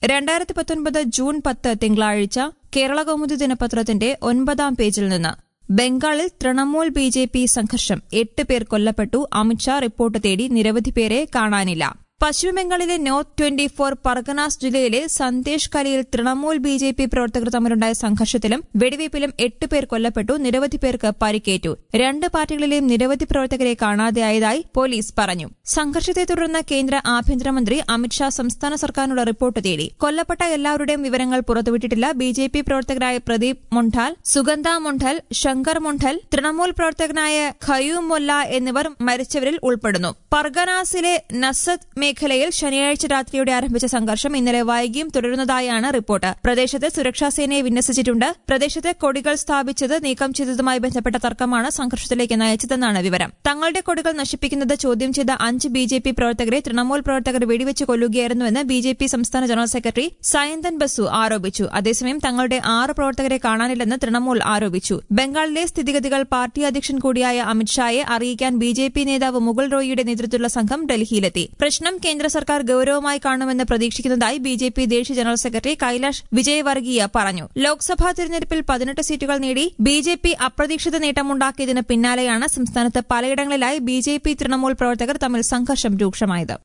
രണ്ടായിരത്തി പത്തൊൻപത് ജൂൺ പത്ത് തിങ്കളാഴ്ച കേരള കൗമുദി ദിനപത്രത്തിന്റെ ഒൻപതാം പേജിൽ നിന്ന് ബംഗാളിൽ തൃണമൂൽ ബി ജെ പി സംഘർഷം എട്ട് പേർ കൊല്ലപ്പെട്ടു അമിത്ഷാ റിപ്പോർട്ട് തേടി നിരവധി പേരെ കാണാനില്ല പശ്ചിമബംഗാളിലെ നോർത്ത് ട്വന്റി ഫോർ പർഗനാസ് ജില്ലയിലെ സന്ദേശ് കലിയിൽ തൃണമൂൽ ബി ജെ പി പ്രവർത്തകർ തമ്മിലുണ്ടായ സംഘർഷത്തിലും വെടിവയ്പിലും എട്ട് പേർ കൊല്ലപ്പെട്ടു നിരവധി പേർക്ക് പരിക്കേറ്റു രണ്ട് പാർട്ടികളിലെയും നിരവധി പ്രവർത്തകരെ കാണാതെയായതായി പോലീസ് പറഞ്ഞു സംഘർഷത്തെ തുടർന്ന് കേന്ദ്ര ആഭ്യന്തരമന്ത്രി അമിത്ഷാ സംസ്ഥാന സർക്കാരിനുള്ള റിപ്പോർട്ട് തേടി കൊല്ലപ്പെട്ട എല്ലാവരുടെയും വിവരങ്ങൾ പുറത്തുവിട്ടിട്ടില്ല ബി ജെ പി പ്രവർത്തകരായ പ്രദീപ് മൊണ്ഡാൽ സുഗന്ധ മൊണ്ഡൽ ശങ്കർ മൊണ്ഡൽ തൃണമൂൽ പ്രവർത്തകനായ ഖയൂം മൊല്ല എന്നിവർ മരിച്ചവരിൽ ഉൾപ്പെടുന്നു പർഗനാസിലെ നസദ് മേഖലയിൽ ശനിയാഴ്ച രാത്രിയോടെ ആരംഭിച്ച സംഘർഷം ഇന്നലെ വൈകിയും തുടരുന്നതായാണ് റിപ്പോർട്ട് പ്രദേശത്ത് സുരക്ഷാസേനയെ വിന്യസിച്ചിട്ടുണ്ട് പ്രദേശത്ത് കൊടികൾ സ്ഥാപിച്ചത് നീക്കം ചെയ്തതുമായി ബന്ധപ്പെട്ട തർക്കമാണ് സംഘർഷത്തിലേക്ക് നയിച്ചതെന്നാണ് വിവരം തങ്ങളുടെ കൊടികൾ നശിപ്പിക്കുന്നത് ചോദ്യം ചെയ്ത അഞ്ച് ബി ജെ പി പ്രവർത്തകരെ തൃണമൂൽ പ്രവർത്തകർ വെടിവെച്ച് കൊല്ലുകയായിരുന്നുവെന്ന് ബി ജെ പി സംസ്ഥാന ജനറൽ സെക്രട്ടറി സയന്തൻ ബസു ആരോപിച്ചു അതേസമയം തങ്ങളുടെ ആറ് പ്രവർത്തകരെ കാണാനില്ലെന്ന് തൃണമൂൽ ആരോപിച്ചു ബംഗാളിലെ സ്ഥിതിഗതികൾ പാർട്ടി അധ്യക്ഷൻ കൂടിയായ അമിത്ഷായെ അറിയിക്കാൻ ബി ജെ പി നേതാവ് മുകുൾ റോയിയുടെ നേതൃത്വത്തിലുള്ള സംഘം ഡൽഹിയിലെത്തി പ്രശ്നം കേന്ദ്ര സർക്കാർ ഗൌരവമായി കാണുമെന്ന് പ്രതീക്ഷിക്കുന്നതായി ബി ജെ പി ദേശീയ ജനറൽ സെക്രട്ടറി കൈലാഷ് വിജയവർഗീയ പറഞ്ഞു ലോക്സഭാ തെരഞ്ഞെടുപ്പിൽ പതിനെട്ട് സീറ്റുകൾ നേടി ബി ജെ പി അപ്രതീക്ഷിത നേട്ടമുണ്ടാക്കിയതിന് പിന്നാലെയാണ് സംസ്ഥാനത്ത് പലയിടങ്ങളിലായി ബി ജെ പി തൃണമൂൽ പ്രവർത്തകർ തമ്മിൽ സംഘർഷം രൂക്ഷമായത്